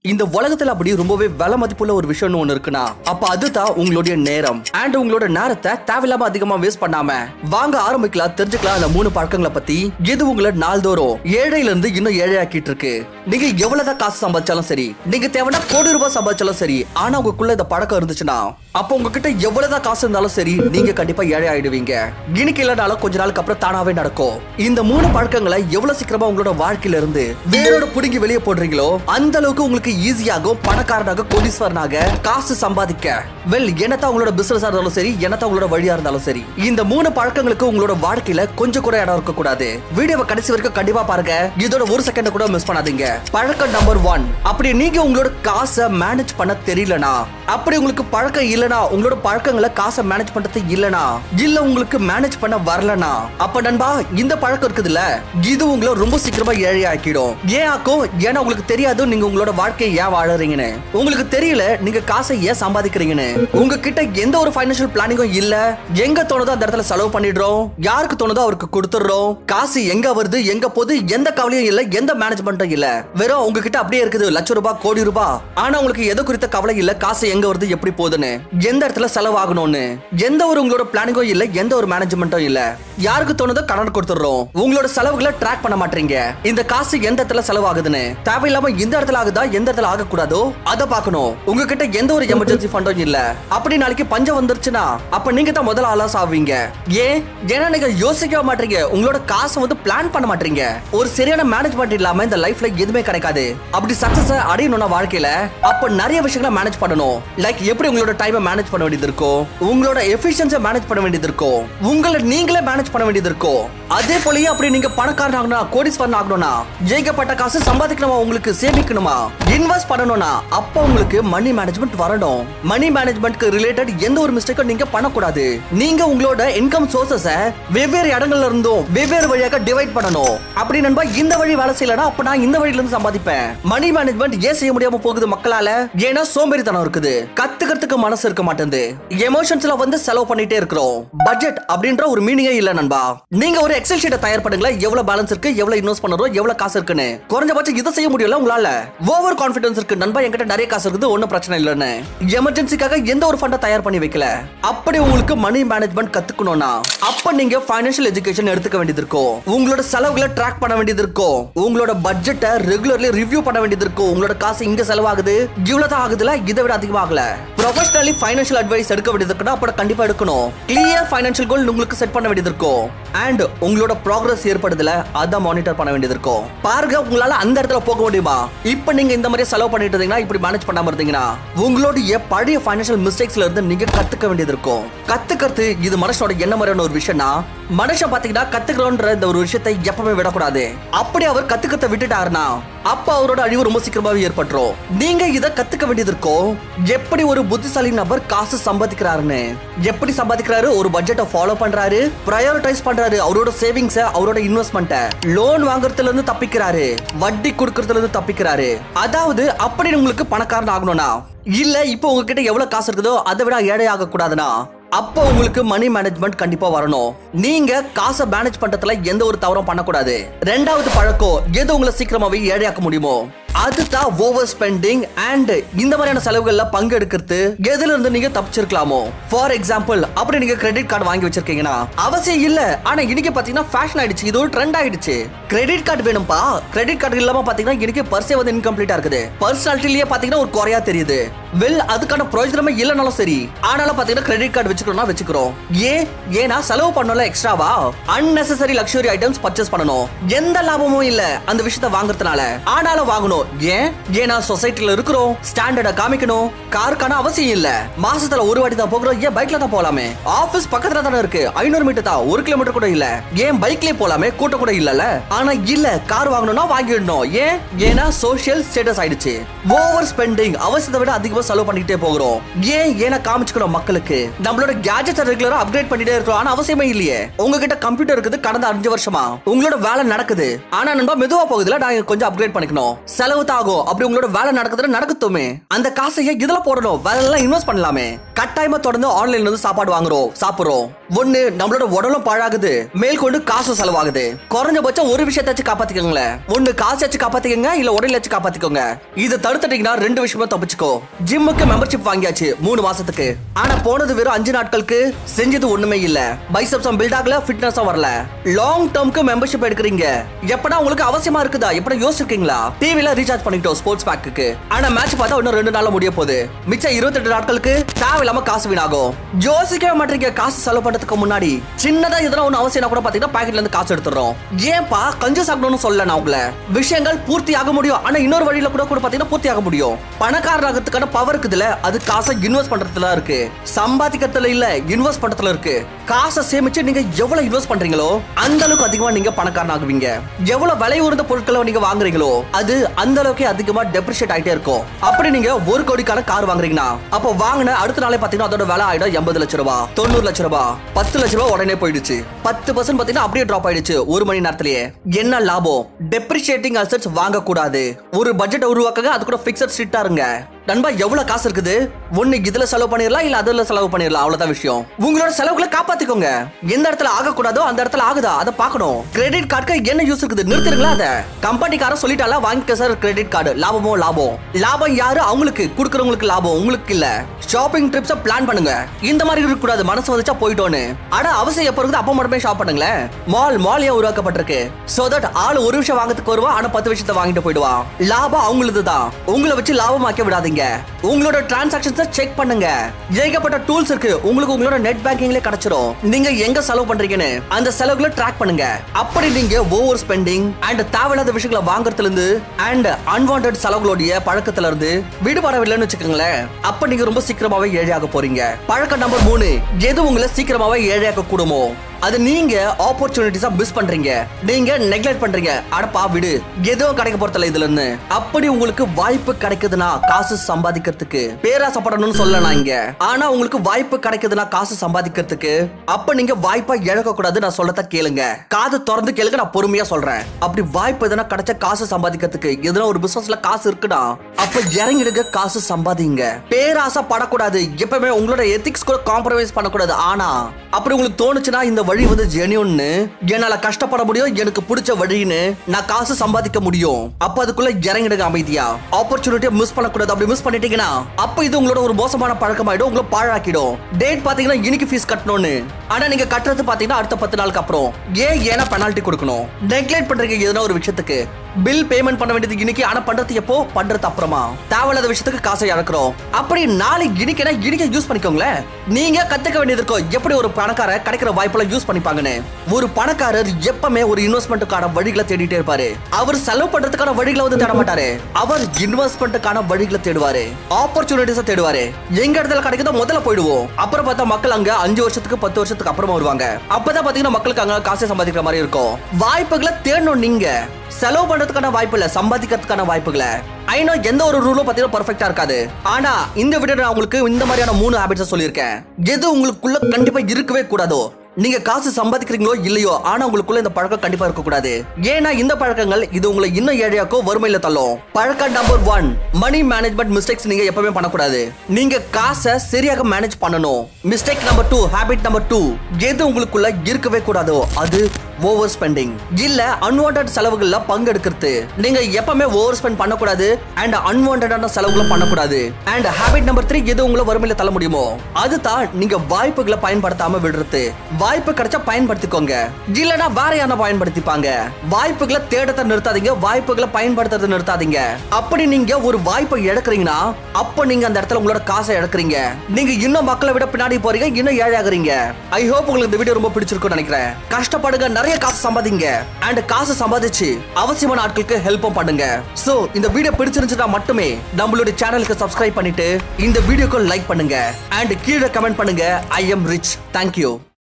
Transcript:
இந்த உலகத்துல அப்படி ரொம்பவே விலை மதிப்புள்ள ஒரு விஷயம்னு ஒண்ணு இருக்குன்னா அப்ப அதுதான் உங்களுடைய நேரம் அண்ட் உங்களோட நேரத்தை தேவையில்லாம அதிகமா வேஸ்ட் பண்ணாம வாங்க ஆரம்பிக்கலாம் தெரிஞ்சுக்கலாம் அந்த மூணு பழக்கங்களை பத்தி இது உங்களை நாள்தோறும் ஏழையில இருந்து இன்னும் ஏழையாக்கிட்டு இருக்கு நீங்க எவ்வளவுதான் காசு சம்பாதிச்சாலும் சரி நீங்க தேவைன்னா கோடி ரூபாய் சம்பாதிச்சாலும் சரி ஆனா உங்களுக்குள்ள இந்த பழக்கம் இருந்துச்சுன்னா அப்போ உங்ககிட்ட எவ்வளவுதான் காசு இருந்தாலும் சரி நீங்க கண்டிப்பா ஏழை ஆயிடுவீங்க இன்னைக்கு இல்லைனாலும் கொஞ்ச நாளுக்கு அப்புறம் தானாவே நடக்கும் இந்த மூணு பழக்கங்களை எவ்வளவு சீக்கிரமா உங்களோட வாழ்க்கையில இருந்து வேரோட புடுங்கி வெளியே போடுறீங்களோ அந்த அளவுக்கு உங்களுக்கு ஈஸியாகும் பணக்காரனாக கோடீஸ்வரனாக காசு சம்பாதிக்க வெல் என்னத்தான் உங்களோட பிசினஸா இருந்தாலும் சரி என்னத்தான் உங்களோட வழியா இருந்தாலும் சரி இந்த மூணு பழக்கங்களுக்கு உங்களோட வாழ்க்கையில கொஞ்சம் கூட இடம் இருக்க கூடாது வீடியோவை கடைசி வரைக்கும் கண்டிப்பா பாருங்க இதோட ஒரு செகண்ட் கூட மிஸ் பண்ணாதீங்க பழக்கம் நம்பர் ஒன் அப்படி நீங்க உங்களோட காசை மேனேஜ் பண்ண தெரியலனா அப்படி உங்களுக்கு பழக்கம் இல்லனா உங்களோட பழக்கங்களை காசை மேனேஜ் பண்றது இல்லனா இல்ல உங்களுக்கு மேனேஜ் பண்ண வரலனா அப்ப நண்பா இந்த பழக்கம் இருக்குதுல்ல இது உங்களை ரொம்ப சீக்கிரமா ஏழை ஆக்கிடும் ஏன் ஆக்கும் ஏன்னா உங்களுக்கு தெரியாது நீங்க உங்களோட வாழ்க்கையை ஏன் வாழறீங்கன்னு உங்களுக்கு தெரியல நீங்க காசை ஏன் சம்பாதிக்கிறீங்கன்னு உங்ககிட்ட எந்த ஒரு ஃபைனான்சியல் பிளானிங்கும் இல்ல எங்க தோணுதோ அந்த இடத்துல செலவு பண்ணிடுறோம் யாருக்கு தோணுதோ அவருக்கு கொடுத்துடுறோம் காசு எங்க வருது எங்க போகுது எந்த கவலையும் இல்ல எந்த மேனேஜ்மெண்ட்டும் இல்ல வெறும் உங்ககிட்ட அப்படியே இருக்குது லட்சம் ரூபாய் கோடி ரூபாய் ஆனா உங்களுக்கு எது குறித்த கவலை இல்ல காசு எங்க வருது எப்படி போகுதுன்னு எந்த இடத்துல செலவாகணும்னு எந்த ஒரு உங்களோட பிளானிங்கும் இல்ல எந்த ஒரு மேனேஜ்மெண்ட்டும் இல்ல யாருக்கு தோணுதோ கடன் கொடுத்துடுறோம் உங்களோட செலவுகளை ட்ராக் பண்ண மாட்டீங்க இந்த காசு எந்த இடத்துல செலவாகுதுன்னு தேவையில்லாம இந்த இடத்துல ஆகுதா எந்த இடத்துல ஆகக்கூடாதோ அதை பார்க்கணும் உங்ககிட்ட எந்த ஒரு எமர்ஜென்சி ஃபண்டும் இல்ல அப்படி நாளைக்கு பஞ்சம் வந்துருச்சுன்னா அப்ப நீங்க தான் முதல்ல ஆளா சாவீங்க ஏன் ஏன்னா நீங்க யோசிக்க மாட்டீங்க உங்களோட காசை வந்து பிளான் பண்ண மாட்டீங்க ஒரு சரியான மேனேஜ்மெண்ட் இல்லாம இந்த லைஃப்ல எதுவுமே கிடைக்காது அப்படி சக்சஸ் அடையணும்னா வாழ்க்கையில அப்ப நிறைய விஷயங்களை மேனேஜ் பண்ணணும் லைக் எப்படி உங்களோட டைமை மேனேஜ் பண்ண வேண்டியது இருக்கும் உங்களோட எஃபிஷியன்ஸை மேனேஜ் பண்ண வேண்டியது இருக்கும் உங்களை நீங்களே மேனேஜ் பண்ண வேண்டியது இருக்கும் அதே போலயே அப்படி நீங்க பணக்காரன் ஆகணும் கோடீஸ்வரன் ஆகணும்னா ஜெயிக்கப்பட்ட காசு சம்பாதிக்கணுமா உங்களுக்கு சேமிக்கணுமா இன்வெஸ்ட் பண்ணணும்னா அப்ப உங்களுக்கு மணி மேனேஜ்மெண்ட் வரணும் மணி மேனேஜ்மெண்ட்க்கு ரிலேட்டட் எந்த ஒரு மிஸ்டேக்கும் நீங்க பண்ணக்கூடாது நீங்க உங்களோட இன்கம் சோர்சஸ வெவ்வேறு இடங்கள்ல இருந்தும் வெவ்வேறு வழியாக டிவைட் பண்ணணும் அப்படி நண்பா இந்த வழி வேலை செய்யலனா அப்ப நான் இந்த வழியில இருந்து சம்பாதிப்பேன் மணி மேனேஜ்மெண்ட் ஏன் செய்ய முடியாம போகுது மக்களால ஏன்னா சோம்பேறித்தனம் இருக்குது கத்துக்கிறதுக்கு மனசு இருக்க மாட்டேங்குது எமோஷன்ஸ்ல வந்து செலவு பண்ணிட்டே இருக்கிறோம் பட்ஜெட் அப்படின்ற ஒரு மீனிங்கே இல்ல நண்பா நீங்க ஒரு எக்ஸல் ஷீட்டை தயார் பண்ணுங்களேன் எவ்வளவு பேலன்ஸ் இருக்கு எவ்வளவு இன்வெஸ்ட் பண்ணுறோம் எவ்வளவு காசு இருக்குன்னு குறைஞ்சபட்சம் இதை செய்ய முடியல உங்களால ஓவர் கான்ஃபிடன்ஸ் இருக்கு நண்பா என்கிட்ட நிறைய காசு இருக்குது ஒன்னும் பிரச்சனை இல்லைன்னு எமர்ஜென்சிக்காக எந்த ஒரு ஃபண்டை தயார் பண்ணி வைக்கல அப்படி உங்களுக்கு மணி மேனேஜ்மெண்ட் கத்துக்கணும்னா அப்ப நீங்க ஃபைனான்சியல் எஜுகேஷன் எடுத்துக்க வேண்டியது இருக்கும் உங்களோட செலவுகளை ட்ராக் பண்ண வேண்டியது இருக்கும் உங்களோட பட்ஜெட்டை ரெகுலர்லி ரிவ்யூ பண்ண வேண்டியது இருக்கும் உங்களோட காசு இங்க செலவாகுது இவ்வளவு தான் ஆகுதுல இதை விட அதிகமாகல ப்ரொஃபஷனலி ஃபைனான்சியல் அட்வைஸ் எடுக்க வேண்டியது இருக்குன்னா அப்ப கண்டிப்பா எடுக்கணும் கிளியர் ஃபைனான்சியல் கோல் உங்களுக்கு செட் பண்ண வேண்டியது இருக்கும் அண்ட் உங்களோட ப்ராக்ரஸ் ஏற்படுதுல அதை மானிட்டர் பண்ண வேண்டியது இருக்கும் பாருங்க உங்களால அந்த இடத்துல போக முடியுமா இப்போ நீங்க இந்த மாதிரி செலவு பண்ணிட்டு இருந்தீங்கன்னா இப்படி மேனேஜ் பண்ணாம இருந்தீங்கன்னா உங்களுடைய பழைய ஃபைனான்சியல் மிஸ்டேக்ஸ்ல இருந்து நீங்க கத்துக்க வேண்டியது இருக்கும் கத்துக்கிறது இது மனுஷனோட என்ன மாதிரியான ஒரு விஷயம்னா மனுஷன் பாத்தீங்கன்னா கத்துக்கிறோன்ற இந்த ஒரு விஷயத்தை எப்பவுமே விடக்கூடாது அப்படி அவர் கத்துக்கத்தை விட்டுட்டாருன்னா அப்ப அவரோட அழிவு ரொம்ப சீக்கிரமாவே ஏற்பட்டுரும் நீங்க இத கத்துக்க வேண்டியது இருக்கும் எப்படி ஒரு புத்திசாலி நபர் காசு சம்பாதிக்கிறாருன்னு எப்படி சம்பாதிக்கிறாரு ஒரு பட்ஜெட்டை ஃபாலோ பண்றாரு ப்ரையாரிட்டைஸ் பண்றாரு அவரோட சேவிங்ஸ அவரோட இன்வெஸ்ட்மெண்ட்டை லோன் வாங்குறதுல இருந்து தப்பிக்கிறாரு வட்டி கொடுக்கறதுல இருந்து தப்பிக்கிறாரு அதாவது அப்படி உங்களுக்கு பணக்காரன் ஆகணும்னா இல்ல இப்போ உங்ககிட்ட எவ்வளவு காசு இருக்குதோ அதை விட ஏழை ஆக கூடாதுன்னா அப்போ உங்களுக்கு மணி மேனேஜ்மெண்ட் கண்டிப்பா வரணும் நீங்க காசை மேனேஜ் பண்றதுல எந்த ஒரு தவறும் பண்ணக்கூடாது ரெண்டாவது பழக்கம் எது உங்களை சீக்கிரமாவே ஏழையாக்க முடியுமோ அதுதான் ஓவர் ஸ்பெண்டிங் அண்ட் இந்த மாதிரியான செலவுகள்ல பங்கெடுக்கிறது எதுல இருந்து நீங்க தப்பிச்சிருக்கலாமோ ஃபார் எக்ஸாம்பிள் அப்படி நீங்க கிரெடிட் கார்டு வாங்கி வச்சிருக்கீங்கன்னா அவசியம் இல்ல ஆனா இன்னைக்கு பாத்தீங்கன்னா ஃபேஷன் ஆயிடுச்சு இது ஒரு ட்ரெண்ட் ஆயிடுச்சு கிரெடிட் கார்டு வேணும்பா கிரெடிட் கார்டு இல்லாம பாத்தீங்கன்னா இன்னைக்கு பர்ஸே வந்து இன்கம்ப்ளீட்டா இருக்குது பர்சனாலிட்டிலேயே பாத்தீங்கன்னா ஒரு குறையா தெரியுது வெல் அதுக்கான பிரயோஜனமே இல்லைனாலும் சரி ஆனாலும் பாத்தீங்கன்னா கிரெடிட் கார்டு வச்சுக்கணும்னா வச்சுக்கிறோம் ஏன் ஏன்னா செலவு பண்ணல எக்ஸ்ட்ராவா அன்னெசரி லக்ஸுரி ஐட்டம்ஸ் பர்ச்சேஸ் பண்ணணும் எந்த லாபமும் இல்ல அந்த விஷயத்தை வாங்குறதுனால ஆனாலும் வாங்கணும் ஏன் ஏன்னா சொசைட்டில இருக்கிறோம் ஸ்டாண்டர்ட காமிக்கணும் காருக்கான அவசியம் இல்ல மாசத்துல ஒரு வாட்டி தான் போகிறோம் ஏன் பைக்ல தான் போலாமே ஆபீஸ் பக்கத்துல தானே இருக்கு ஐநூறு மீட்டர் தான் ஒரு கிலோமீட்டர் கூட இல்ல ஏன் பைக்லயே போலாமே கூட்டம் கூட இல்லல ஆனா இல்ல கார் வாங்கணும்னா வாங்கிடணும் ஏன் ஏன்னா சோஷியல் ஸ்டேட்டஸ் ஆயிடுச்சு ஓவர் ஸ்பெண்டிங் அவசியத்தை விட அதிகமா செலவு பண்ணிக்கிட்டே போகிறோம் ஏன் ஏன்னா காமிச்சுக்கணும் மக்களுக்கு நம்மளோட கேஜெட்ஸ் ரெகுலரா அப்கிரேட் பண்ணிட்டே இருக்கோம் ஆனா அவசியமே இல்லையே உங்ககிட்ட கம்ப்யூட்டர் இருக்குது கடந்த அஞ்சு வருஷமா உங்களோட வேலை நடக்குது ஆனா நண்பா மெதுவா போகுதுல நான் கொஞ்சம் அப்கிரேட் பண்ணிக்கணும் செலவு தான் ஆகும் அப்படி உங்களோட வேலை நடக்குதுன்னு நடக்கட்டுமே அந்த காசை ஏன் இதுல போடணும் வேலை எல்லாம் இன்வெஸ்ட் பண்ணலாமே கட்டாயமா தொடர்ந்து ஆன்லைன்ல இருந்து சாப்பாடு வாங்குறோம் சாப்பிடுறோம் ஒண்ணு நம்மளோட உடலும் பாழாகுது மேல் கொண்டு காசு செலவாகுது குறைஞ்சபட்சம் ஒரு விஷயத்தாச்சும் காப்பாத்திக்கோங்களேன் ஒண்ணு காசு வச்சு காப்பாத்திக்கோங்க இல்ல உடல் வச்சு காப்பாத்திக்கோங்க இதை தடுத்துட்டீங்கன்னா ரெண்டு விஷயமா தப்பிச்சுக்கோ ஜிம்முக்கு மெம்பர்ஷிப் வாங்கியாச்சு மூணு மாசத்துக்கு ஆனா போனது வெறும் அஞ்சு நாட்களுக்கு செஞ்சது ஒண்ணுமே இல்ல பைசப்ஸும் பில்ட் ஆகல ஃபிட்னஸும் வரல லாங் டேர்ம்க்கு மெம்பர்ஷிப் எடுக்கிறீங்க எப்படா உங்களுக்கு அவசியமா இருக்குதா எப்படா யோசிச்சிருக்கீங்களா டிவில ரீசார்ஜ் பண்ணிட்டோம் ஸ்போர்ட்ஸ் பேக்கு ஆனா மேட்ச் பார்த்தா இன்னும் ரெண்டு நாள்ல முடிய போகுது மிச்சம் இருபத்தெட்டு நாட்களுக்கு தேவையில்லாம காசு வீணாகும் யோசிக்கவே மாட்டீங்க காசு செலவு பண்றதுக்கு முன்னாடி சின்னதா எதனா ஒண்ணு அவசியம் கூட பாத்தீங்கன்னா பாக்கெட்ல இருந்து காசு எடுத்துறோம் ஏன்பா கஞ்சு சாப்பிடணும்னு சொல்ல நான் உங்களை விஷயங்கள் பூர்த்தி ஆக முடியும் ஆனா இன்னொரு வழியில கூட கூட பாத்தீங்கன்னா பூர்த்தி ஆக முடியும் பணக்காரனாகிறதுக்கான பவர் இருக்குதுல அது காசை இன்வெஸ்ட் பண்றதுல இருக்கு சம்பாதிக்கிறதுல இல்ல இன்வெஸ்ட் பண்றதுல இருக்கு காசை சேமிச்சு நீங்க எவ்வளவு இன்வெஸ்ட் பண்றீங்களோ அந்த அளவுக்கு அதிகமா நீங்க பணக்காரன் ஆகுவீங்க எவ்வளவு விலை உயர்ந்த பொருட்களை நீங்க வாங்குறீங்களோ அது அந்த அளவுக்கு அதிகமா டெப்ரிஷியேட் ஆயிட்டே இருக்கும் அப்படி நீங்க ஒரு கோடிக்கான கார் வாங்குறீங்கன்னா அப்போ வாங்கின அடுத்த நாளே பாத்தீங்கன்னா அதோட விலை ஆயிடும் எண்பது லட்ச ரூபாய் தொண்ணூறு லட்ச ரூபாய் பத்து லட்ச ரூபாய் உடனே போயிடுச்சு பத்து பர்சன்ட் பாத்தீங்கன்னா அப்படியே டிராப் ஆயிடுச்சு ஒரு மணி நேரத்திலேயே என்ன லாபம் டெப்ரிஷியேட்டிங் அசெட்ஸ் வாங்க கூடாது ஒரு பட்ஜெட் உருவாக்குங்க அது கூட பிக்சட் ஸ்ட்ரிக்டா இருங்க நண்பா எவ்வளவு காசு இருக்குது ஒண்ணு இதுல செலவு பண்ணிடலாம் இல்ல அதுல செலவு பண்ணிடலாம் அவ்வளவுதான் விஷயம் உங்களோட செலவுகளை காப்பாத்திக்கோங்க எந்த இடத்துல ஆகக்கூடாதோ அந்த இடத்துல ஆகுதா அதை பார்க்கணும் கிரெடிட் கார்டுக்கு என்ன யூஸ் இருக்குது நிறுத்திடுங்களா அதை கம்பெனிக்காரன் சொல்லிட்டால வாங்கிக்க சார் கிரெடிட் கார்டு லாபமோ லாபம் லாபம் யாரு அவங்களுக்கு கொடுக்கறவங்களுக்கு லாபம் உங்களுக்கு இல்ல ஷாப்பிங் ட்ரிப்ஸ் பிளான் பண்ணுங்க இந்த மாதிரி இருக்க கூடாது மனசு வந்துச்சா போயிட்டோன்னு ஆனா அவசியம் எப்ப இருக்குது அப்ப மட்டுமே ஷாப் பண்ணுங்களேன் மால் மால் ஏன் உருவாக்கப்பட்டிருக்கு சோ தட் ஆள் ஒரு விஷயம் வாங்கறதுக்கு வருவா ஆனா பத்து விஷயத்தை வாங்கிட்டு போயிடுவான் லாபம் அவங்களது தான் உங்களை வச்சு லாபமாக்க விடாதீங்க உங்களோட டிரான்சாக்ஷன்ஸ் செக் பண்ணுங்க ஏகப்பட்ட டூல்ஸ் இருக்கு உங்களுக்கு உங்களோட நெட் பேங்கிங்ல கிடைச்சிரும் நீங்க எங்க செலவு பண்றீங்கன்னு அந்த செலவுகளை ட்ராக் பண்ணுங்க அப்படி நீங்க ஓவர் ஸ்பெண்டிங் அண்ட் தேவையில்லாத விஷயங்களை வாங்குறதுல இருந்து அண்ட் அன்வான்ட் செலவுகளுடைய பழக்கத்துல இருந்து விடுபடவில்லைன்னு வச்சுக்கோங்களேன் அப்ப நீங்க ரொம்ப சீக்கிரமாவே ஏழையாக போறீங்க பழக்கம் நம்பர் மூணு எது உங்களை சீக்கிரமாவே ஏழையாக்க கூடுமோ அது நீங்க ஆப்பர்ச்சுனிட்டிஸா மிஸ் பண்றீங்க நீங்க நெக்லெக்ட் பண்றீங்க அடப்பா விடு எதுவும் கிடைக்க போறதில்ல இதுல இருந்து அப்படி உங்களுக்கு வாய்ப்பு கிடைக்குதுன்னா காசு சம்பாதிக்கிறதுக்கு பேராசப்படணும்னு சொல்ல நான் இங்க ஆனா உங்களுக்கு வாய்ப்பு கிடைக்குதுன்னா காசு சம்பாதிக்கிறதுக்கு அப்ப நீங்க வாய்ப்பா இழக்க கூடாது நான் சொல்லத கேளுங்க காது திறந்து கேளுங்க நான் பொறுமையா சொல்றேன் அப்படி வாய்ப்பு எதனா கிடைச்ச காசு சம்பாதிக்கிறதுக்கு எதனா ஒரு பிசினஸ்ல காசு இருக்குடா அப்ப இறங்கிடுங்க காசு சம்பாதிங்க பேராசை படக்கூடாது எப்பவுமே உங்களோட எத்திக்ஸ் கூட காம்ப்ரமைஸ் பண்ணக்கூடாது ஆனா அப்படி உங்களுக்கு தோணுச்சுன்னா இந்த வழி வந்து ஜெனியூன்னு என்னால கஷ்டப்பட முடியும் எனக்கு பிடிச்ச வழின்னு நான் காசு சம்பாதிக்க முடியும் அப்ப அதுக்குள்ள இறங்கிடுங்க அமைதியா ஆப்பர்ச்சுனிட்டியை மிஸ் பண்ணக்கூடாது அப்படி மிஸ் பண்ணிட்டீங்கன்னா அப்ப இது உங்களோட ஒரு மோசமான பழக்கமாயிடும் உங்களை பாழாக்கிடும் டேட் பாத்தீங்கன்னா இன்னைக்கு ஃபீஸ் கட்டணும்னு ஆனா நீங்க கட்டுறது பாத்தீங்கன்னா அடுத்த பத்து நாளுக்கு அப்புறம் ஏன் ஏன்னா பெனால்ட்டி கொடுக்கணும் நெக்லெக்ட் பண்றீங்க எதனா ஒரு விஷயத்துக்கு பில் பேமெண்ட் பண்ண வேண்டியது இன்னைக்கு ஆனா பண்றது எப்போ பண்றது அப்புறமா தேவையில்லாத விஷயத்துக்கு காசை இழக்கிறோம் அப்படி நாளைக்கு இன்னைக்கு இன்னைக்கு யூஸ் பண்ணிக்கோங்களேன் நீங்க கத்துக்க வேண்டியது இருக்கும் எப்படி ஒரு பணக்கார கிடைக்கிற வாய்ப்பெல்லாம் யூஸ் பண்ணிப்பாங்கன்னு ஒரு பணக்காரர் எப்பவுமே ஒரு இன்வெஸ்ட்மெண்ட்டுக்கான வழிகளை தேடிட்டே இருப்பாரு அவர் செலவு பண்றதுக்கான வழிகளை வந்து தேட மாட்டாரு அவர் இன்வெஸ்ட்மெண்ட்டுக்கான வழிகளை தேடுவாரு ஆப்பர்ச்சுனிட்டிஸை தேடுவாரு எங்க இடத்துல கிடைக்குதோ முதல்ல போயிடுவோம் அப்புறம் பார்த்தா மக்கள் அங்க அஞ்சு வருஷத்துக்கு பத்து வருஷத்துக்கு அப்புறமா வருவாங்க அப்பதான் பாத்தீங்கன்னா மக்களுக்கு அங்க காசை சம்பாதிக்கிற மாதிரி இருக்கும் வாய்ப்புகளை தேடணும் நீங்க செலவு பண்றதுக்கான வாய்ப்பு இல்ல சம்பாதிக்கிறதுக்கான வாய்ப்புகளை ஐநோ எந்த ஒரு ரூலும் பாத்தீங்கன்னா பர்ஃபெக்டா இருக்காது ஆனா இந்த வீடியோ நான் உங்களுக்கு இந்த மாதிரியான மூணு ஹேபிட்ஸ் சொல்லியிருக்கேன் எது உங்களுக்குள்ள கண்டிப்பா இருக்கவே கூடாதோ நீங்க காசு சம்பாதிக்கிறீங்களோ இல்லையோ ஆனா உங்களுக்குள்ள இந்த பழக்கம் கண்டிப்பா இருக்க கூடாது ஏன்னா இந்த பழக்கங்கள் இது உங்களை இன்னும் ஏழையாக்கோ வறுமையில தள்ளும் பழக்கம் number one money management mistakes நீங்க எப்பவுமே பண்ணக்கூடாது நீங்க காசை சரியாக மேனேஜ் பண்ணணும் mistake number two habit number two எது உங்களுக்குள்ள இருக்கவே கூடாதோ அது ஓவர் ஸ்பெண்டிங் இல்ல அன்வான்ட் செலவுகள்ல பங்கெடுக்கிறது நீங்க எப்பவுமே ஓவர் ஸ்பெண்ட் பண்ணக்கூடாது அண்ட் அன்வான்டான செலவுகளை பண்ணக்கூடாது அண்ட் ஹேபிட் நம்பர் த்ரீ எது உங்களை வறுமையில தள்ள முடியுமோ அதுதான் நீங்க வாய்ப்புகளை பயன்படுத்தாம விடுறது வாய்ப்பு கிடைச்சா பயன்படுத்திக்கோங்க இல்லனா வேற யாரா பயன்படுத்திப்பாங்க வாய்ப்புகளை தேடத்தை நிறுத்தாதீங்க வாய்ப்புகளை பயன்படுத்துறதை நிறுத்தாதீங்க அப்படி நீங்க ஒரு வாய்ப்பை இழக்கிறீங்கன்னா அப்ப நீங்க அந்த இடத்துல உங்களோட காசை இழக்கிறீங்க நீங்க இன்னும் மக்களை விட பின்னாடி போறீங்க இன்னும் ஏழையாகிறீங்க ஐ ஹோப் உங்களுக்கு இந்த வீடியோ ரொம்ப பிடிச்சிருக்கும்னு நினைக்கிறேன் கஷ்டப்படுங்க நிறைய காசு சம்பாதிங்க அண்ட் காசு சம்பாதிச்சு அவசியமான ஆட்களுக்கு ஹெல்ப்பும் பண்ணுங்க சோ இந்த வீடியோ பிடிச்சிருந்துச்சுன்னா மட்டுமே நம்மளுடைய சேனலுக்கு சப்ஸ்கிரைப் பண்ணிட்டு இந்த வீடியோக்கு லைக் பண்ணுங்க அண்ட் கீழே கமெண்ட் பண்ணுங்க ஐ எம் ரிச் தேங்க்யூ